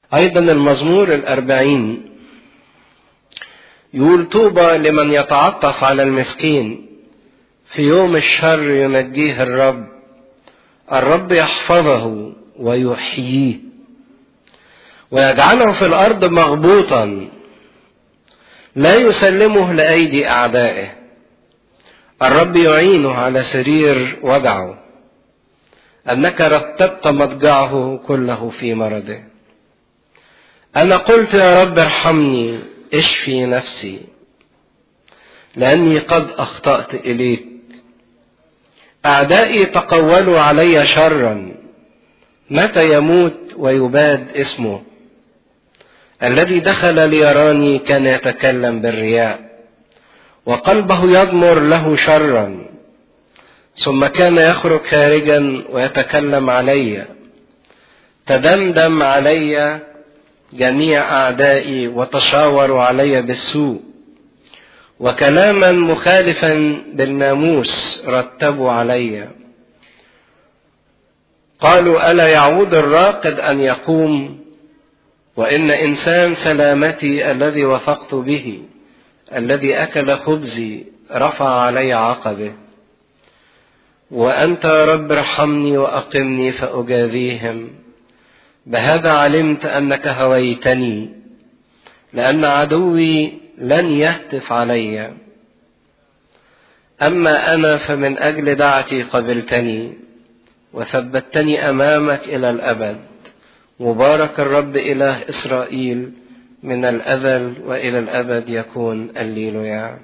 أيضا المزمور الأربعين يقول طوبى لمن يتعطف على المسكين في يوم الشر ينجيه الرب الرب يحفظه ويحييه ويجعله في الأرض مغبوطا لا يسلمه لأيدي أعدائه الرب يعينه على سرير وجعه أنك رتبت مضجعه كله في مرضه أنا قلت يا رب ارحمني اشفي نفسي لأني قد أخطأت إليك أعدائي تقولوا علي شرا متى يموت ويباد اسمه الذي دخل ليراني كان يتكلم بالرياء وقلبه يضمر له شرا ثم كان يخرج خارجا ويتكلم علي تدمدم علي جميع اعدائي وتشاوروا علي بالسوء وكلاما مخالفا بالناموس رتبوا علي قالوا الا يعود الراقد ان يقوم وان انسان سلامتي الذي وثقت به الذي اكل خبزي رفع علي عقبه وانت يا رب ارحمني واقمني فاجازيهم بهذا علمت انك هويتني لان عدوي لن يهتف علي اما انا فمن اجل دعتي قبلتني وثبتني امامك الى الابد مبارك الرب اله اسرائيل من الازل والى الابد يكون الليلويا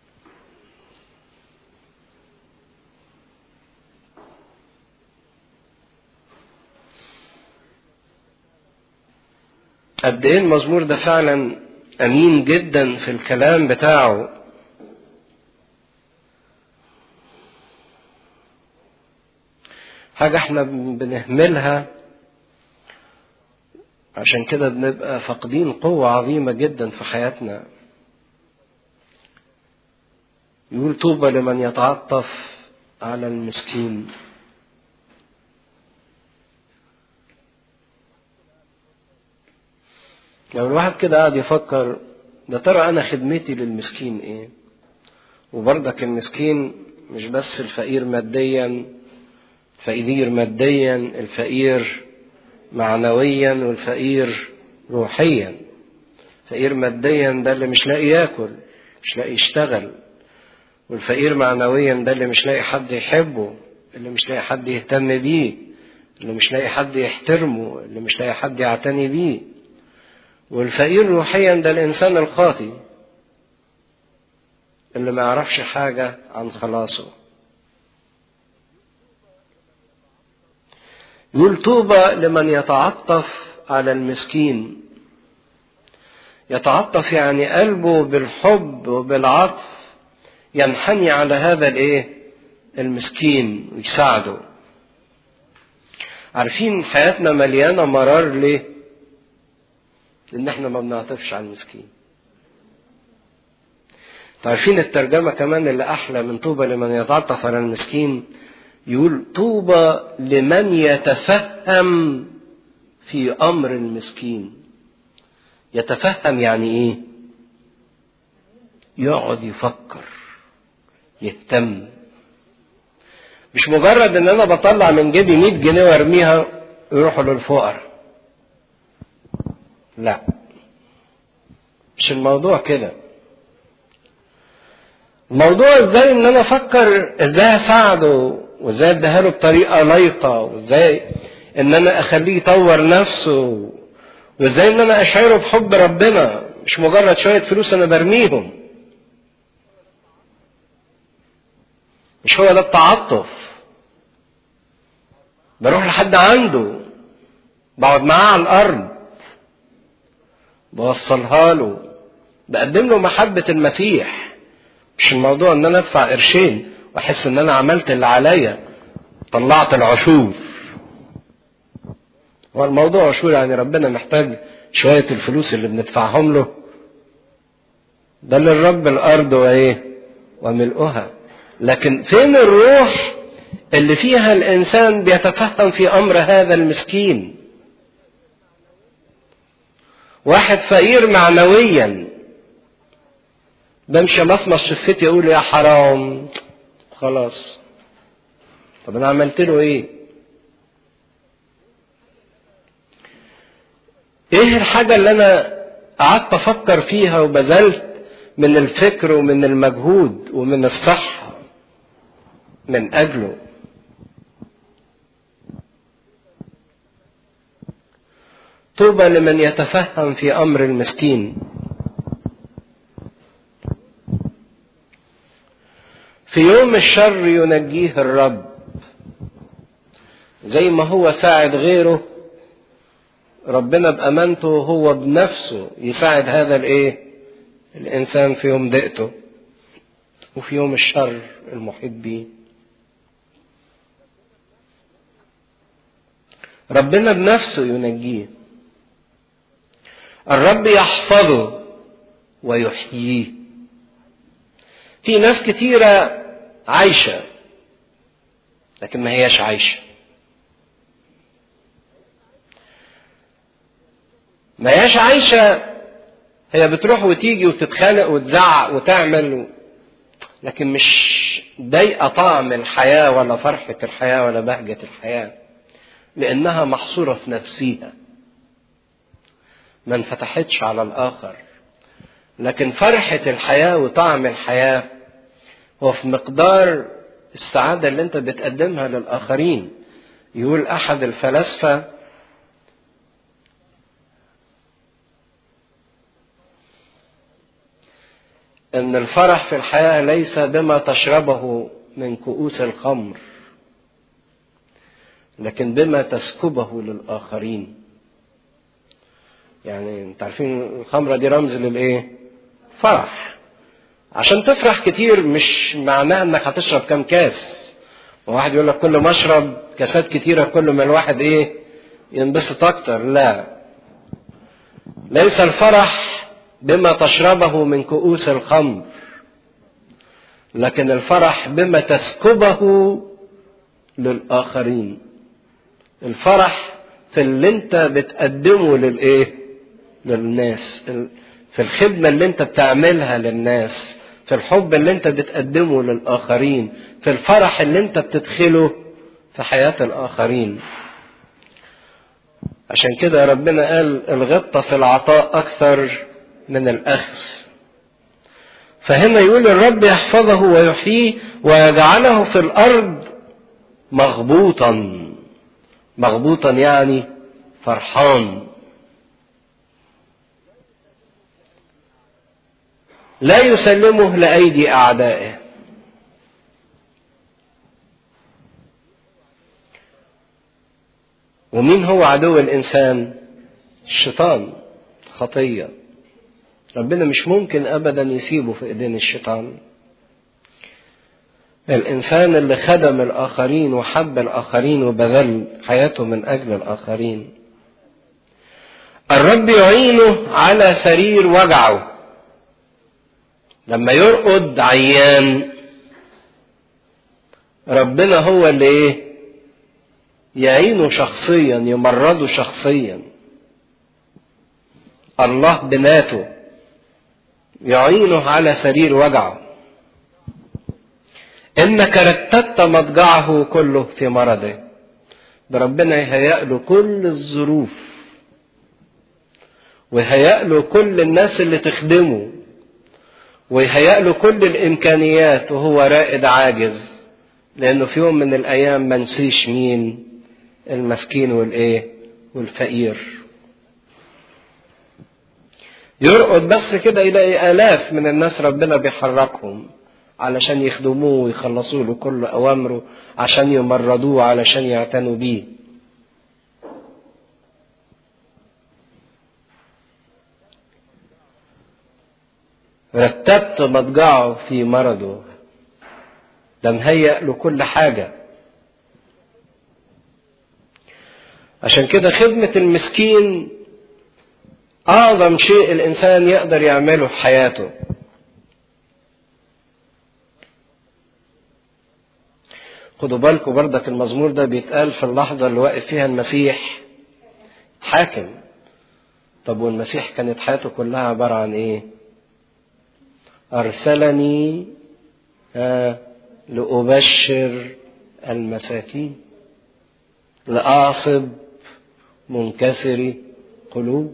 قد ايه المزمور ده فعلا امين جدا في الكلام بتاعه حاجة احنا بنهملها عشان كده بنبقى فاقدين قوة عظيمة جدا في حياتنا يقول طوبى لمن يتعطف على المسكين لو الواحد كده قاعد يفكر ده ترى انا خدمتي للمسكين ايه وبرضك المسكين مش بس الفقير ماديا الفقير ماديا الفقير معنويا والفقير روحيا فقير ماديا ده اللي مش لاقي ياكل مش لاقي يشتغل والفقير معنويا ده اللي مش لاقي حد يحبه اللي مش لاقي حد يهتم بيه اللي مش لاقي حد يحترمه اللي مش لاقي حد يعتني بيه والفقير روحيا ده الانسان الخاطي اللي ما يعرفش حاجة عن خلاصه يقول طوبى لمن يتعطف على المسكين يتعطف يعني قلبه بالحب وبالعطف ينحني على هذا الايه المسكين ويساعده عارفين حياتنا مليانة مرار ليه لان احنا ما بنعطفش على المسكين عارفين الترجمة كمان اللي أحلى من طوبى لمن يتعطف على المسكين يقول طوبى لمن يتفهم في أمر المسكين يتفهم يعني إيه؟ يقعد يفكر يهتم مش مجرد ان انا بطلع من جيبي 100 جنيه وارميها يروحوا للفقراء لا مش الموضوع كده الموضوع ازاي ان انا افكر ازاي اساعده وازاي اديها له بطريقه ليقه وازاي ان انا اخليه يطور نفسه وازاي ان انا اشعره بحب ربنا مش مجرد شويه فلوس انا برميهم مش هو ده التعاطف بروح لحد عنده بقعد معاه على الارض بوصلها له بقدم له محبه المسيح مش الموضوع ان انا ادفع قرشين واحس ان انا عملت اللي عليا طلعت العشور هو الموضوع عشور يعني ربنا محتاج شوية الفلوس اللي بندفعهم له ده للرب الارض وايه وملؤها لكن فين الروح اللي فيها الانسان بيتفهم في امر هذا المسكين واحد فقير معنويا بمشي مصمص شفتي يقول يا حرام خلاص طب انا عملت له ايه ايه الحاجة اللي انا قعدت افكر فيها وبذلت من الفكر ومن المجهود ومن الصحة من اجله طوبى لمن يتفهم في امر المسكين في يوم الشر ينجيه الرب زي ما هو ساعد غيره ربنا بامانته هو بنفسه يساعد هذا الايه الانسان في يوم ضيقته وفي يوم الشر المحيط بيه ربنا بنفسه ينجيه الرب يحفظه ويحييه في ناس كتيرة عايشة لكن ما هياش عايشة ما هياش عايشة هي بتروح وتيجي وتتخانق وتزعق وتعمل و... لكن مش ضايقة طعم الحياة ولا فرحة الحياة ولا بهجة الحياة لأنها محصورة في نفسيها ما انفتحتش على الآخر لكن فرحة الحياة وطعم الحياة هو في مقدار السعادة اللي انت بتقدمها للآخرين يقول أحد الفلاسفة ان الفرح في الحياه ليس بما تشربه من كؤوس الخمر لكن بما تسكبه للاخرين يعني انت عارفين الخمره دي رمز للايه فرح عشان تفرح كتير مش معناها انك هتشرب كام كاس وواحد يقول لك كل ما اشرب كاسات كتيره كل ما الواحد ايه ينبسط اكتر لا ليس الفرح بما تشربه من كؤوس الخمر لكن الفرح بما تسكبه للآخرين الفرح في اللي انت بتقدمه للايه للناس في الخدمة اللي انت بتعملها للناس في الحب اللي انت بتقدمه للآخرين في الفرح اللي انت بتدخله في حياة الآخرين عشان كده ربنا قال الغبطة في العطاء أكثر من الأخذ فهنا يقول الرب يحفظه ويحييه ويجعله في الأرض مغبوطا مغبوطا يعني فرحان لا يسلمه لأيدي أعدائه ومين هو عدو الإنسان الشيطان خطيه ربنا مش ممكن ابدا يسيبه في ايدين الشيطان الانسان اللي خدم الاخرين وحب الاخرين وبذل حياته من اجل الاخرين الرب يعينه على سرير وجعه لما يرقد عيان ربنا هو اللي ايه يعينه شخصيا يمرضه شخصيا الله بناته يعينه على سرير وجعه انك رتبت مضجعه كله في مرضه ده ربنا يهيأ له كل الظروف ويهيأ له كل الناس اللي تخدمه ويهيأ له كل الامكانيات وهو رائد عاجز لانه في يوم من الايام ما نسيش مين المسكين والايه والفقير يرقد بس كده يلاقي آلاف من الناس ربنا بيحركهم علشان يخدموه ويخلصوا له كل أوامره عشان يمرضوه علشان يعتنوا بيه رتبت مضجعه في مرضه ده مهيأ له كل حاجة عشان كده خدمة المسكين أعظم شيء الإنسان يقدر يعمله في حياته خدوا بالكم بردك المزمور ده بيتقال في اللحظة اللي واقف فيها المسيح حاكم طب والمسيح كانت حياته كلها عبارة عن ايه أرسلني آه لأبشر المساكين لأعصب منكسر قلوب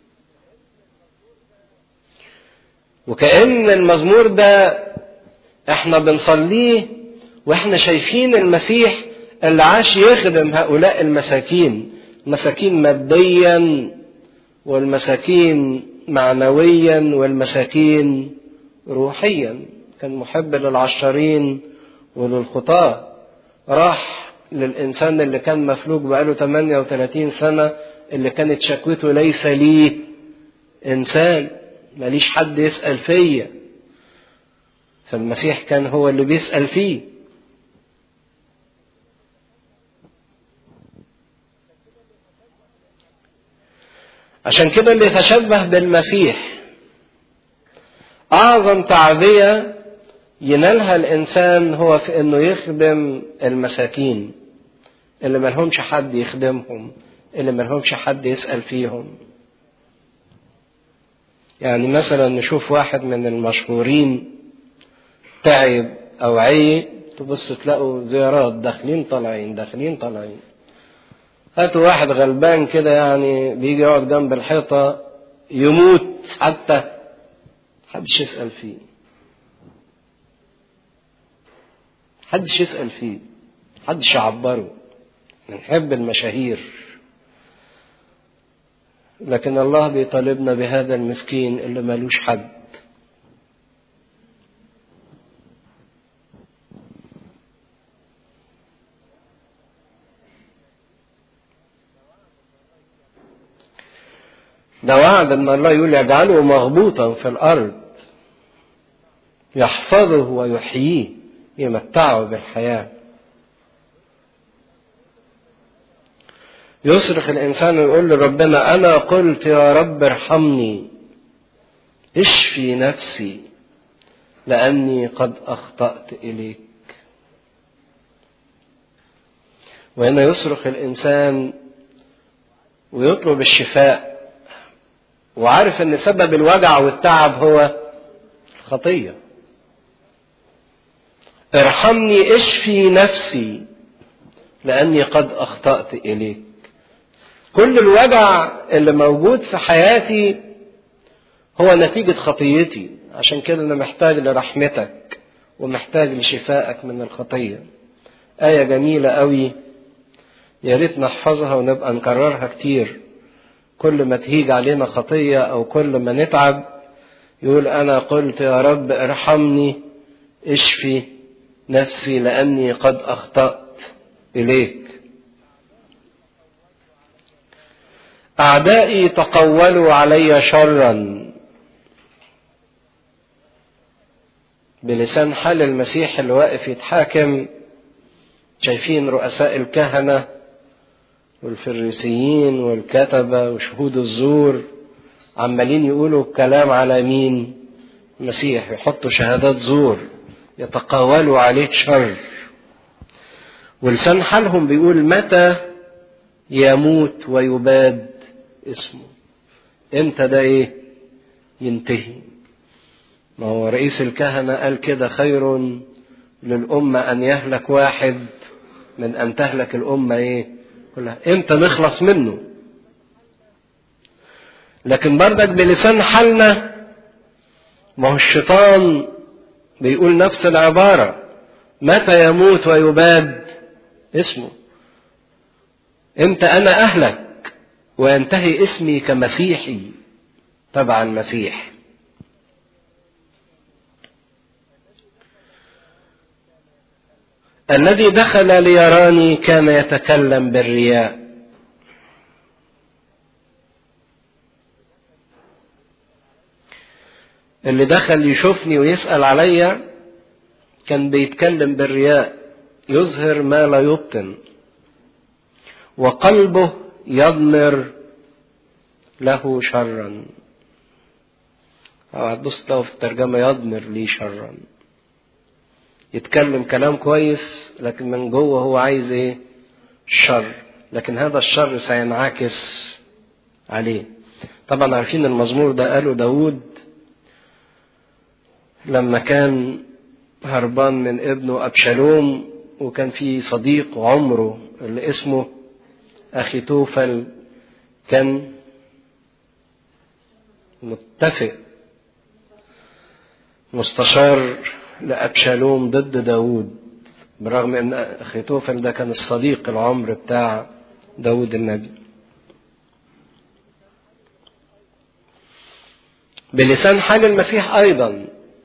وكأن المزمور ده احنا بنصليه واحنا شايفين المسيح اللي عاش يخدم هؤلاء المساكين مساكين ماديا والمساكين معنويا والمساكين روحيا كان محب للعشرين وللخطاة راح للإنسان اللي كان مفلوج بقاله 38 سنة اللي كانت شكوته ليس ليه إنسان ماليش حد يسأل فيا فالمسيح كان هو اللي بيسأل فيه عشان كده اللي يتشبه بالمسيح أعظم تعبية ينالها الإنسان هو في إنه يخدم المساكين اللي ملهمش حد يخدمهم اللي ملهمش حد يسأل فيهم يعني مثلا نشوف واحد من المشهورين تعب أو عي تبص تلاقوا زيارات داخلين طالعين داخلين طالعين هاتوا واحد غلبان كده يعني بيجي يقعد جنب الحيطة يموت حتى محدش يسأل فيه محدش يسأل فيه محدش يعبره بنحب المشاهير لكن الله بيطالبنا بهذا المسكين اللي ملوش حد ده وعد ان الله يقول يجعله مغبوطا في الارض يحفظه ويحييه يمتعه بالحياه يصرخ الانسان ويقول لربنا انا قلت يا رب ارحمني اشفي نفسي لاني قد اخطات اليك وهنا يصرخ الانسان ويطلب الشفاء وعارف ان سبب الوجع والتعب هو الخطيه ارحمني اشفي نفسي لاني قد اخطات اليك كل الوجع اللي موجود في حياتي هو نتيجة خطيتي عشان كده أنا محتاج لرحمتك ومحتاج لشفائك من الخطية آية جميلة قوي يا ريت نحفظها ونبقى نكررها كتير كل ما تهيج علينا خطية أو كل ما نتعب يقول أنا قلت يا رب ارحمني اشفي نفسي لأني قد أخطأت إليك أعدائي تقولوا علي شرا بلسان حال المسيح اللي واقف يتحاكم شايفين رؤساء الكهنة والفريسيين والكتبة وشهود الزور عمالين يقولوا كلام على مين المسيح يحطوا شهادات زور يتقاولوا عليه شر ولسان حالهم بيقول متى يموت ويباد اسمه امتى ده ايه ينتهي ما هو رئيس الكهنة قال كده خير للأمة أن يهلك واحد من أن تهلك الأمة إيه كلها إمتى نخلص منه لكن بردك بلسان حالنا ما هو الشيطان بيقول نفس العبارة متى يموت ويباد اسمه امتى أنا أهلك وينتهي اسمي كمسيحي تبع المسيح الذي دخل ليراني كان يتكلم بالرياء اللي دخل يشوفني ويسأل عليا كان بيتكلم بالرياء يظهر ما لا يبطن وقلبه يضمر له شرا أو هتبص تلاقوا في الترجمة يضمر لي شرا يتكلم كلام كويس لكن من جوه هو عايز ايه شر لكن هذا الشر سينعكس عليه طبعا عارفين المزمور ده قاله داود لما كان هربان من ابنه أبشالوم وكان في صديق عمره اللي اسمه أخي توفل كان متفق مستشار لأبشالوم ضد داود برغم ان اخيتوفل ده كان الصديق العمر بتاع داود النبي بلسان حال المسيح ايضا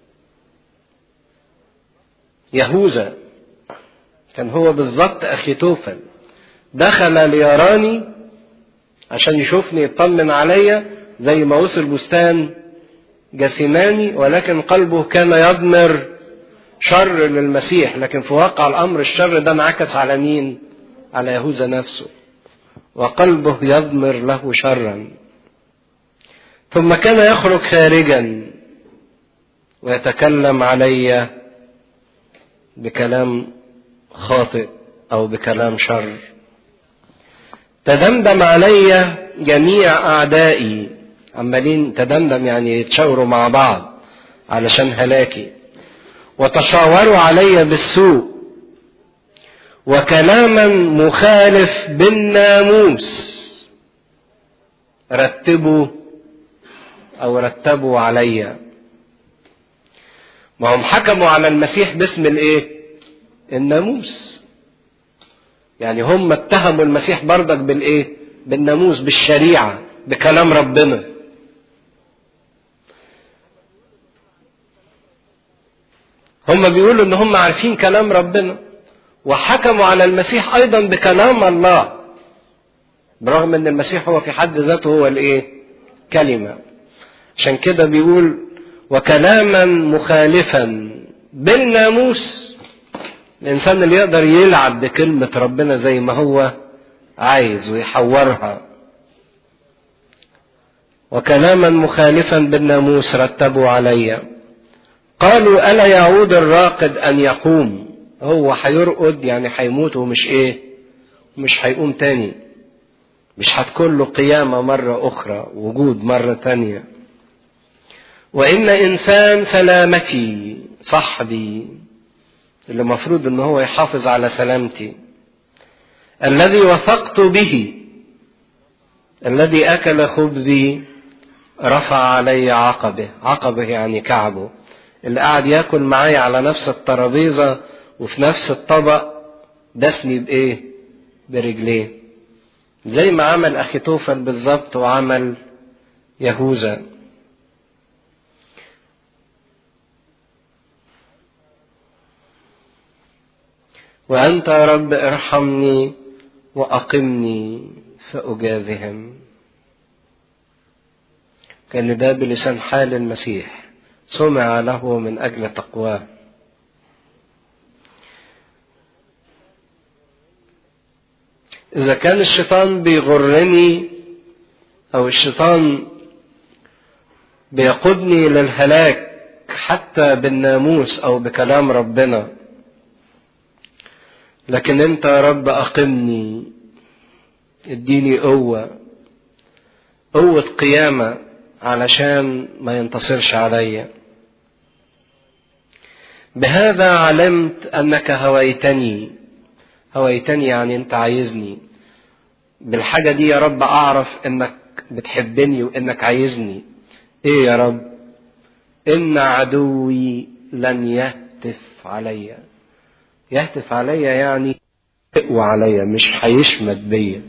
يهوذا كان هو بالظبط اخيتوفل دخل ليراني عشان يشوفني يطمن عليا زي ما وصل بستان جسيماني ولكن قلبه كان يضمر شر للمسيح لكن في واقع الامر الشر ده انعكس على مين على يهوذا نفسه وقلبه يضمر له شرا ثم كان يخرج خارجا ويتكلم علي بكلام خاطئ او بكلام شر تدمدم علي جميع اعدائي عمالين تدمدم يعني يتشاوروا مع بعض علشان هلاكي وتشاوروا علي بالسوء وكلاما مخالف بالناموس رتبوا او رتبوا علي ما هم حكموا على المسيح باسم الايه الناموس يعني هم اتهموا المسيح بردك بالايه بالناموس بالشريعه بكلام ربنا هم بيقولوا ان هم عارفين كلام ربنا وحكموا على المسيح ايضا بكلام الله برغم ان المسيح هو في حد ذاته هو الايه كلمه عشان كده بيقول وكلاما مخالفا بالناموس الانسان اللي يقدر يلعب بكلمه ربنا زي ما هو عايز ويحورها وكلاما مخالفا بالناموس رتبوا عليّ قالوا ألا يعود الراقد أن يقوم هو هيرقد يعني هيموت ومش إيه مش هيقوم تاني مش هتكون له قيامة مرة أخرى وجود مرة تانية وإن إنسان سلامتي صاحبي اللي مفروض إن هو يحافظ على سلامتي الذي وثقت به الذي أكل خبزي رفع علي عقبه عقبه يعني كعبه اللي قاعد ياكل معايا على نفس الترابيزة وفي نفس الطبق دسني بإيه؟ برجليه. زي ما عمل أخي توفل بالظبط وعمل يهوذا. وأنت يا رب ارحمني وأقمني فأجازهم. كان ده بلسان حال المسيح. سمع له من اجل تقواه اذا كان الشيطان بيغرني او الشيطان بيقودني للهلاك حتى بالناموس او بكلام ربنا لكن انت يا رب اقمني اديني قوه قوه قيامه علشان ما ينتصرش عليا بهذا علمت انك هويتني هويتني يعني انت عايزني بالحاجه دي يا رب اعرف انك بتحبني وانك عايزني ايه يا رب ان عدوي لن يهتف عليا يهتف عليا يعني يقوى عليا مش هيشمت بيا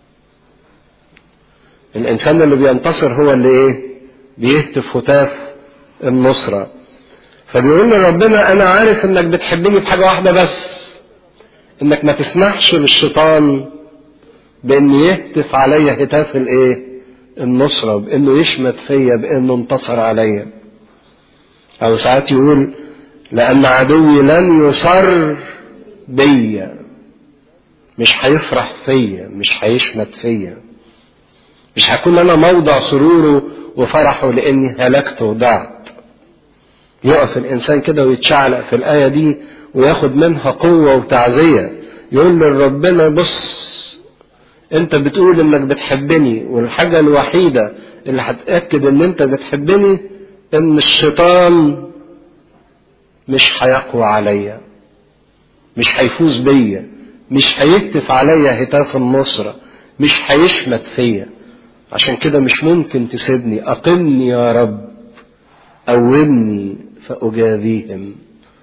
الانسان اللي بينتصر هو اللي ايه بيهتف هتاف النصره فبيقول لربنا انا عارف انك بتحبني بحاجه واحده بس انك ما تسمحش للشيطان بان يهتف عليا هتاف الايه النصرة بانه يشمت فيا بانه انتصر عليا او ساعات يقول لان عدوي لن يصر بيا مش هيفرح فيا مش هيشمت فيا مش هكون انا موضع سروره وفرحه لاني هلكت وضعت يقف الانسان كده ويتشعلق في الايه دي وياخد منها قوه وتعزيه يقول لربنا بص انت بتقول انك بتحبني والحاجه الوحيده اللي هتأكد ان انت بتحبني ان الشيطان مش هيقوى عليا مش هيفوز بيا مش هيهتف عليا هتاف النصرة مش هيشمت فيا عشان كده مش ممكن تسيبني أقمني يا رب قومني فأجازيهم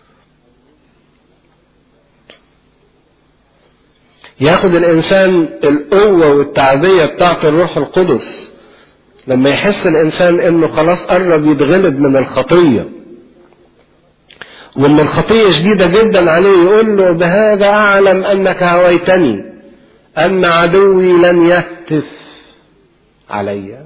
ياخد الإنسان القوة والتعبية بتاعت الروح القدس لما يحس الإنسان إنه خلاص قرب يتغلب من الخطية وإن الخطية شديدة جدا عليه يقول له بهذا أعلم أنك هويتني أن عدوي لن يهتف علي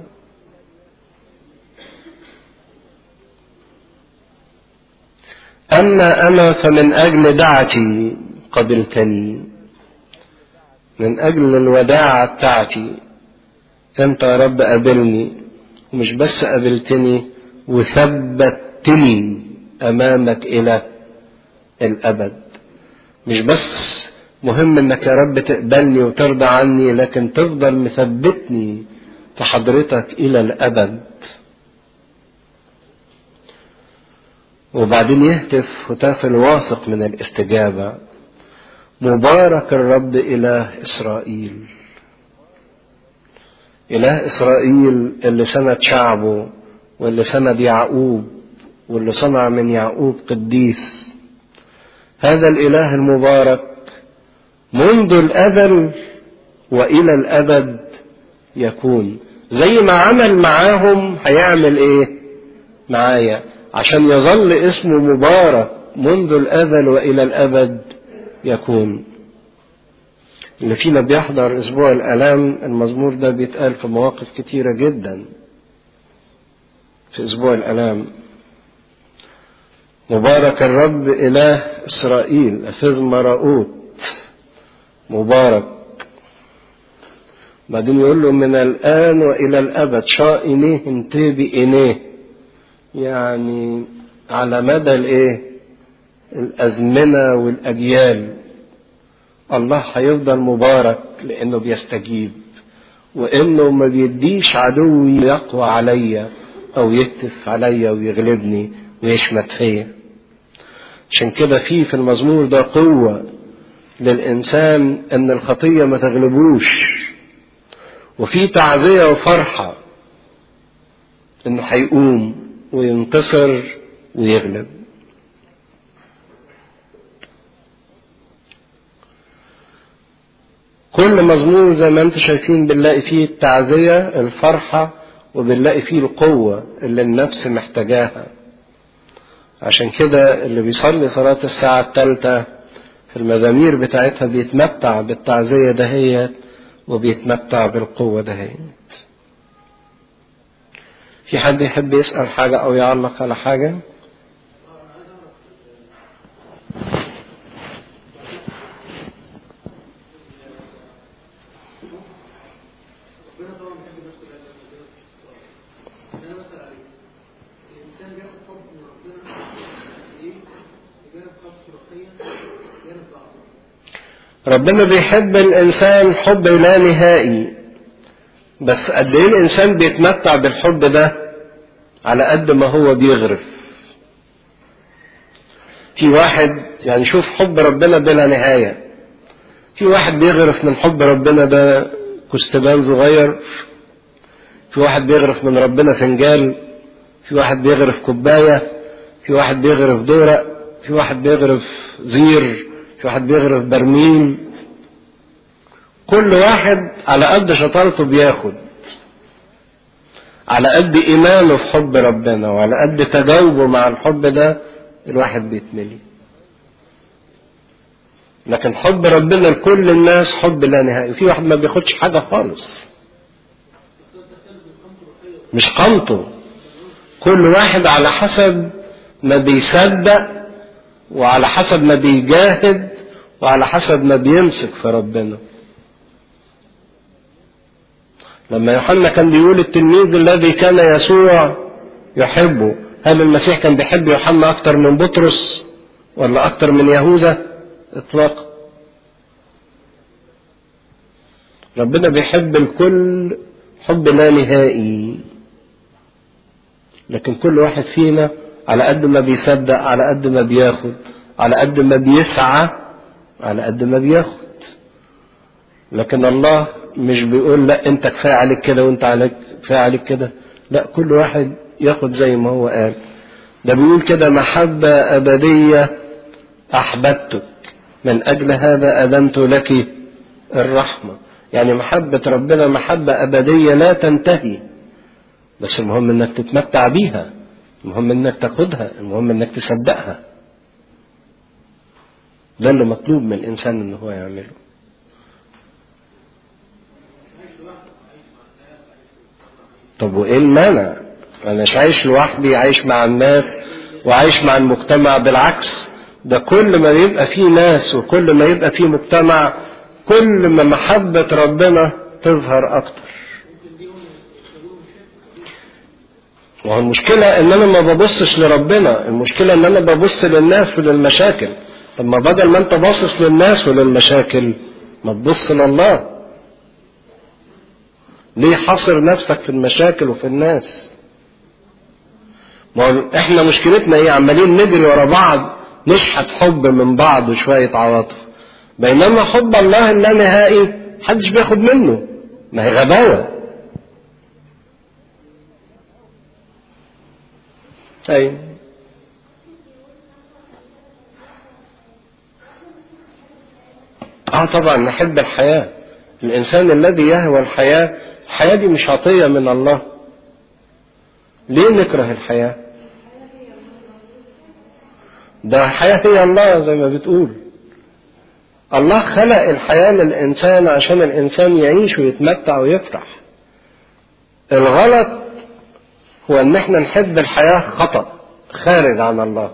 أما أنا فمن أجل دعتي قبلتني من أجل الوداعة بتاعتي أنت يا رب قابلني ومش بس قابلتني وثبتني أمامك إلى الأبد مش بس مهم انك يا رب تقبلني وترضى عني لكن تفضل مثبتني في حضرتك الى الابد وبعدين يهتف هتاف الواثق من الاستجابه مبارك الرب اله اسرائيل اله اسرائيل اللي سند شعبه واللي سند يعقوب واللي صنع من يعقوب قديس هذا الاله المبارك منذ الأزل وإلى الأبد يكون زي ما عمل معاهم هيعمل إيه معايا عشان يظل اسمه مبارك منذ الأزل وإلى الأبد يكون اللي فينا بيحضر أسبوع الآلام المزمور ده بيتقال في مواقف كتيرة جدا في أسبوع الآلام مبارك الرب إله إسرائيل أفز مراؤوت مبارك بعدين يقول له من الآن وإلى الأبد شاء إنيه انتبه إنيه يعني على مدى الإيه الأزمنة والأجيال الله هيفضل مبارك لأنه بيستجيب وإنه ما بيديش عدوي يقوى عليا أو يهتف عليا ويغلبني ويشمت فيا عشان كده في في المزمور ده قوة للإنسان أن الخطية ما تغلبوش وفي تعزية وفرحة أنه هيقوم وينتصر ويغلب كل مزمور زي ما انتم شايفين بنلاقي فيه التعزية الفرحة وبنلاقي فيه القوة اللي النفس محتاجاها عشان كده اللي بيصلي صلاة الساعة الثالثة في المزامير بتاعتها بيتمتع بالتعزية دهيت وبيتمتع بالقوة دهيت في حد يحب يسأل حاجة أو يعلق على حاجة ربنا بيحب الإنسان حب لا نهائي بس قد إيه الإنسان بيتمتع بالحب ده على قد ما هو بيغرف في واحد يعني شوف حب ربنا بلا نهاية في واحد بيغرف من حب ربنا ده كستبان صغير في واحد بيغرف من ربنا فنجان في واحد بيغرف كوباية في واحد بيغرف دورق في واحد بيغرف زير في واحد بيغرف برميل كل واحد على قد شطارته بياخد على قد ايمانه في حب ربنا وعلى قد تجاوبه مع الحب ده الواحد بيتملي لكن حب ربنا لكل الناس حب لا نهائي في واحد ما بياخدش حاجه خالص مش قمته كل واحد على حسب ما بيصدق وعلى حسب ما بيجاهد وعلى حسب ما بيمسك في ربنا لما يوحنا كان بيقول التلميذ الذي كان يسوع يحبه هل المسيح كان بيحب يوحنا اكتر من بطرس ولا اكتر من يهوذا اطلاقا ربنا بيحب الكل حب لا نهائي لكن كل واحد فينا على قد ما بيصدق على قد ما بياخد على قد ما بيسعى على قد ما بياخد لكن الله مش بيقول لا انت كفايه عليك كده وانت عليك كفايه عليك كده لا كل واحد ياخد زي ما هو قال ده بيقول كده محبة أبدية أحببتك من أجل هذا أدمت لك الرحمة يعني محبة ربنا محبة أبدية لا تنتهي بس المهم انك تتمتع بيها المهم انك تاخدها المهم انك تصدقها ده اللي مطلوب من الانسان ان هو يعمله طب وايه المانع انا مش عايش لوحدي عايش مع الناس وعايش مع المجتمع بالعكس ده كل ما يبقى فيه ناس وكل ما يبقى فيه مجتمع كل ما محبة ربنا تظهر اكتر وهو المشكلة ان انا ما ببصش لربنا المشكلة ان انا ببص للناس وللمشاكل طب ما بدل ما انت باصص للناس وللمشاكل ما تبص لله ليه حاصر نفسك في المشاكل وفي الناس ما احنا مشكلتنا ايه عمالين نجري ورا بعض نشحت حب من بعض وشوية عواطف بينما حب الله اللانهائي محدش بياخد منه ما هي غباوة ايوه اه طبعا نحب الحياة الانسان الذي يهوى الحياة الحياة دي مش عطية من الله ليه نكره الحياة ده الحياة هي الله زي ما بتقول الله خلق الحياة للإنسان عشان الإنسان يعيش ويتمتع ويفرح الغلط هو ان احنا نحب الحياة خطأ خارج عن الله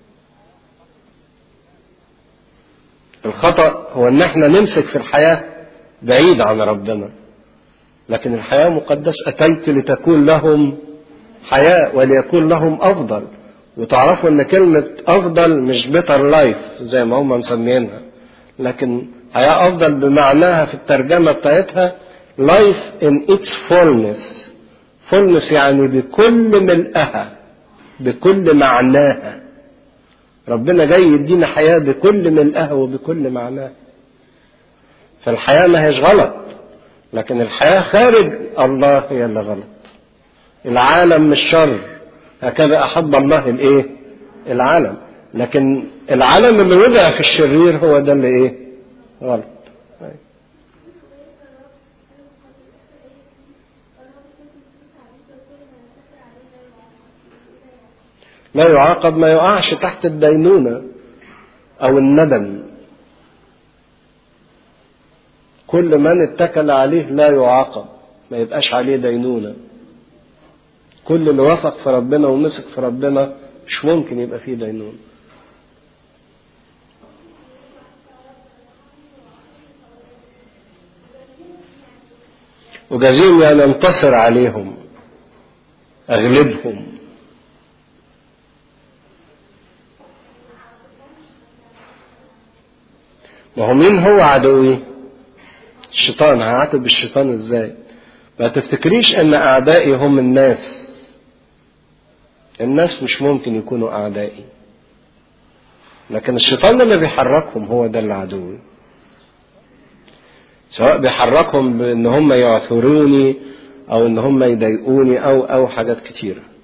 الخطأ هو ان احنا نمسك في الحياة بعيد عن ربنا لكن الحياة مقدس أتيت لتكون لهم حياة وليكون لهم أفضل وتعرفوا ان كلمة أفضل مش بيتر لايف زي ما هم مسمينها لكن حياة أفضل بمعناها في الترجمة بتاعتها life in its fullness فولنس يعني بكل ملئها بكل معناها ربنا جاي يدينا حياة بكل ملئها وبكل معناها فالحياة ما هيش غلط لكن الحياة خارج الله هي اللي غلط العالم مش شر هكذا أحب الله الإيه العالم لكن العالم اللي وضع في الشرير هو ده اللي إيه غلط لا يعاقب ما يقعش تحت الدينونة أو الندم كل من اتكل عليه لا يعاقب ما يبقاش عليه دينونة كل اللي وثق في ربنا ومسك في ربنا مش ممكن يبقى فيه دينونة وجزيهم يعني انتصر عليهم اغلبهم وهو مين هو عدوي الشيطان هعاتب الشيطان ازاي ما تفتكريش ان اعدائي هم الناس الناس مش ممكن يكونوا اعدائي لكن الشيطان اللي بيحركهم هو ده اللي عدوي سواء بيحركهم بان هم يعثروني او ان هم يضايقوني او او حاجات كتيره